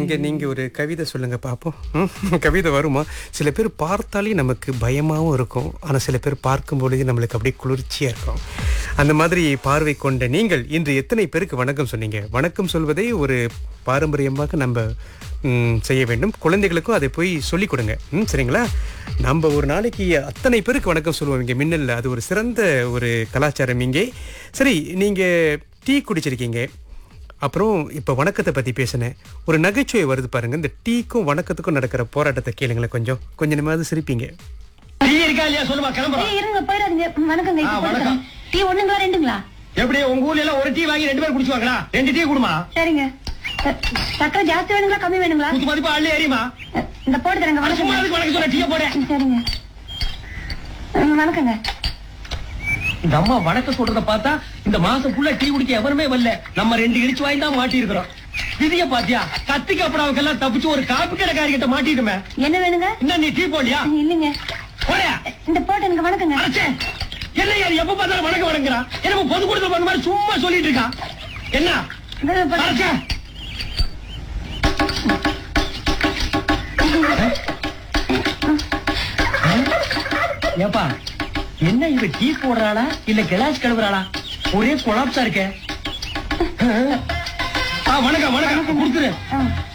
எங்க நீங்க ஒரு கவிதை சொல்லுங்க பாப்போம் ம், கவிதை வருமா சில பேர் பார்த்தாலே நமக்கு பயமாவும் இருக்கும் ஆனா சில பேர் பார்க்கும் பொழுது நம்மளுக்கு அப்படியே குளிர்ச்சியா இருக்கும் அந்த மாதிரி பார்வை கொண்ட நீங்கள் இன்று எத்தனை பேருக்கு வணக்கம் சொன்னீங்க வணக்கம் சொல்வதை ஒரு பாரம்பரியமாக நம்ம ம், செய்ய வேண்டும் குழந்தைகளுக்கும் அதை போய் சொல்லிக் கொடுங்க ம், சரிங்களா நம்ம ஒரு நாளைக்கு அத்தனை பேருக்கு வணக்கம் சொல்லுவோம் இங்கே மின்னல்ல அது ஒரு சிறந்த ஒரு கலாச்சாரம் இங்கே சரி நீங்க டீ குடிச்சிருக்கீங்க அப்புறம் இப்போ வணக்கத்தை பற்றி பேசினேன் ஒரு நகைச்சுவை வருது பாருங்க இந்த டீக்கும் வணக்கத்துக்கும் நடக்கிற போராட்டத்தை கேளுங்களேன் கொஞ்சம் கொஞ்ச நிமிடம் சிரிப்பீங்க டீ இருக்கா இல்லையா சொல்லுமா கிளம்புறோம் ஏய், இருங்க போயிடாதீங்க வணக்கங்க ஆ, இப்ப வணக்கம். போட்டுக்கிறேன். டீ ஒண்ணுங்களா ரெண்டுங்களா எப்படி உங்க ஊர்ல எல்லாம் ஒரு டீ வாங்கி ரெண்டு பேர் குடிச்சுவாங்களா ரெண்டு டீ குடுமா சரிங்க அஹ், சக்கரை ஜாஸ்தி வேணுங்களா கம்மி வேணுங்களா குத்து மதிப்பா அள்ளி ஏறியுமா அஹ், இந்த போட்டு தரேங்க அது சும்மா வணக்கங்க அதுக்கு வணக்கம் சொல்ல டீய போட சரிங்க அஹ், வணக்கங்க இந்த அம்மா வணக்கம் சொல்றத பார்த்தா இந்த மாசம் ஃபுல்லா டீ குடிக்க எவருமே வரல நம்ம ரெண்டு இடிச்சு வாங்கி தான் மாட்டி இருக்கிறோம் விதிய பாத்தியா கத்திக்கு அப்புறம் எல்லாம் தப்பிச்சு ஒரு காப்பி கடைக்காரி கிட்ட மாட்டிட்டுமே என்ன வேணுங்க இன்னும் நீ டீ போடலையா அஹ், இல்லைங்க போறியா இந்த போட்டு எனக்கு வணக்கங்க அரைச்சே என்ன யார் எப்ப பார்த்தாலும் வணக்கம் வணங்குறான் என்ன பொது கொடுத்து பண்ண மாதிரி சும்மா சொல்லிட்டு இருக்கான் என்ன இந்த போட்டு- அரைச்சே ஏப்பா என்ன இவ டீ போடுறாளா இல்ல கிளாஸ் கழுவுறாளா ஒரே கொலாப்ஸா இருக்க ஆ, வணக்கம் வணக்கம் கொடுத்துரு ஆ,